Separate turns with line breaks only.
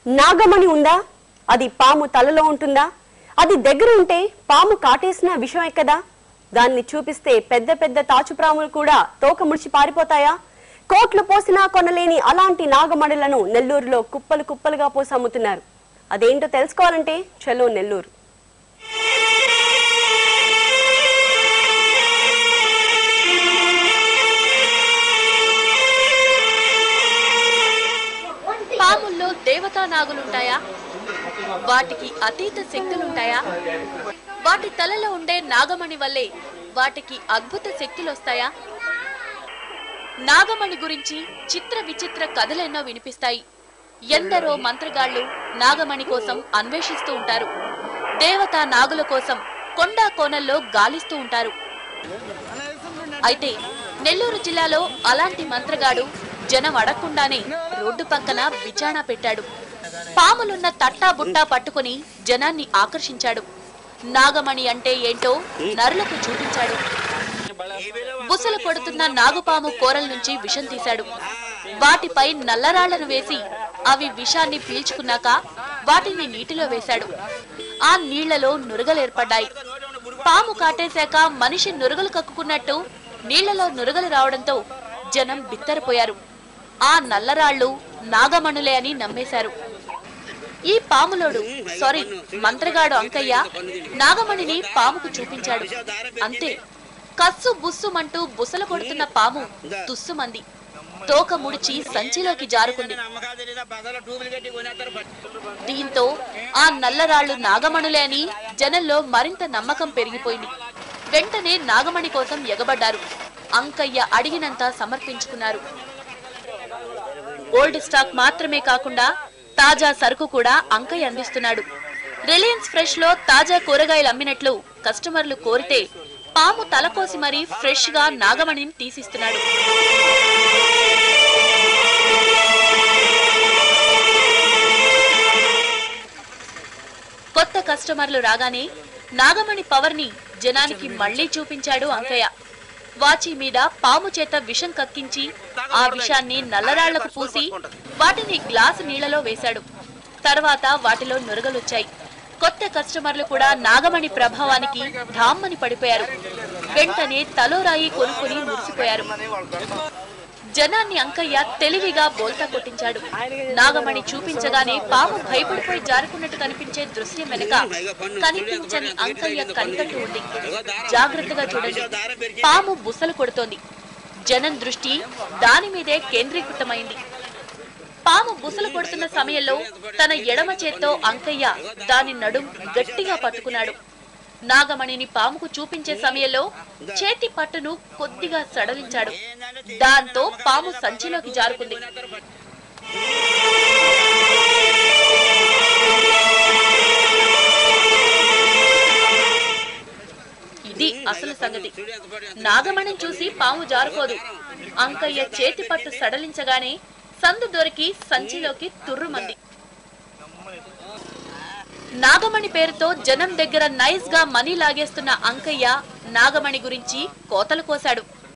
నాగమణి ఉందా అది పాము తలలో ఉంటుందా అది దగ్గర ఉంటే పాము కాటేసిన విషమే కదా దాన్ని చూపిస్తే పెద్ద పెద్ద తాచుప్రాములు కూడా తోక ముడిచి పారిపోతాయా కోట్లు పోసినా కొనలేని అలాంటి నాగమణులను నెల్లూరులో కుప్పలు కుప్పలుగా పోసి అమ్ముతున్నారు అదేంటో తెలుసుకోవాలంటే చలో నెల్లూరు
పాముల్లో దేవతా నాగులుంటాయా వాటికి అతీత శక్తులుంటాయా వాటి తలలో ఉండే నాగమణి వల్లే వాటికి అద్భుత శక్తులొస్తాయా నాగమణి గురించి చిత్ర విచిత్ర కథలెన్నో వినిపిస్తాయి ఎందరో మంత్రగాళ్లు నాగమణి కోసం అన్వేషిస్తూ ఉంటారు దేవతా నాగుల కోసం కొండా కోనల్లో గాలిస్తూ ఉంటారు అయితే నెల్లూరు జిల్లాలో అలాంటి మంత్రగాడు జనం అడగకుండానే రోడ్డు పక్కన విచారణ పెట్టాడు పాములున్న తట్టా బుట్టా పట్టుకుని జనాన్ని ఆకర్షించాడు నాగమణి అంటే ఏంటో నరులకు చూపించాడు బుసలు కొడుతున్న నాగుపాము కోరల నుంచి విషం తీశాడు వాటిపై నల్లరాళ్లను వేసి అవి విషాన్ని పీల్చుకున్నాక వాటిని నీటిలో వేశాడు ఆ నీళ్లలో నురగలేర్పడ్డాయి పాము కాటేశాక మనిషి నురగలు కక్కుకున్నట్టు నీళ్లలో నురగలు రావడంతో జనం బిత్తరపోయారు ఆ నల్లరాళ్లు నాగమణులే అని నమ్మేశారు ఈ పాములోడు సారీ మంత్రగాడు అంకయ్య నాగమణిని పాముకు చూపించాడు అంతే కస్సు బుస్సుమంటూ బుసలు కొడుతున్న పాము తుస్సుమంది తోక ముడిచి సంచిలోకి జారుకుంది దీంతో ఆ నల్లరాళ్లు నాగమణులే అని జనంలో మరింత నమ్మకం పెరిగిపోయింది వెంటనే నాగమణి కోసం ఎగబడ్డారు అంకయ్య అడిగినంత సమర్పించుకున్నారు ఓల్డ్ స్టాక్ మాత్రమే కాకుండా తాజా సరుకు కూడా అంకయ్య అందిస్తున్నాడు రిలయన్స్ ఫ్రెష్ లో తాజా కూరగాయలు అమ్మినట్లు కస్టమర్లు కోరితే పాము తలకోసి మరీ ఫ్రెష్ గా నాగమణిని తీసిస్తున్నాడు కొత్త కస్టమర్లు రాగానే నాగమణి పవర్ ని జనానికి మళ్లీ చూపించాడు అంకయ్య వాచి మీద పాము చేత విషం కక్కించి ఆ విషాన్ని నల్లరాళ్లకు పూసి వాటిని గ్లాసు నీళ్లలో వేశాడు తర్వాత వాటిలో నురగలొచ్చాయి కొత్త కస్టమర్లు కూడా నాగమణి ప్రభావానికి ధామ్మని పడిపోయారు వెంటనే తలోరాయి కొనుక్కుని మురిసిపోయారు జనాన్ని అంకయ్య తెలివిగా బోల్తా కొట్టించాడు నాగమణి చూపించగానే పాము భయపడిపోయి జారుకున్నట్టు కనిపించే దృశ్యం వెనుక కనిపించని అంకయ్య కనికట్టు ఉంది జాగ్రత్తగా చూడండి పాము బుసలు కొడుతోంది జనం దృష్టి దాని మీదే కేంద్రీకృతమైంది పాము బుసలు కొడుతున్న సమయంలో తన ఎడమ చేత్తో అంకయ్య దాని నడుం గట్టిగా పట్టుకున్నాడు నాగమణిని పాముకు చూపించే సమయంలో చేతి పట్టును కొద్దిగా సడలించాడు దాంతో పాము సంచిలోకి జారుకుంది ఇది అసలు సంగతి నాగమణిని చూసి పాము జారుకోదు అంకయ్య చేతి పట్టు సడలించగానే సందు దొరికి సంచిలోకి తుర్రుమంది నాగమణి పేరుతో జనం దగ్గర నైస్ గా మనీ లాగేస్తున్న అంకయ్య నాగమణి గురించి కోతలు కోశాడు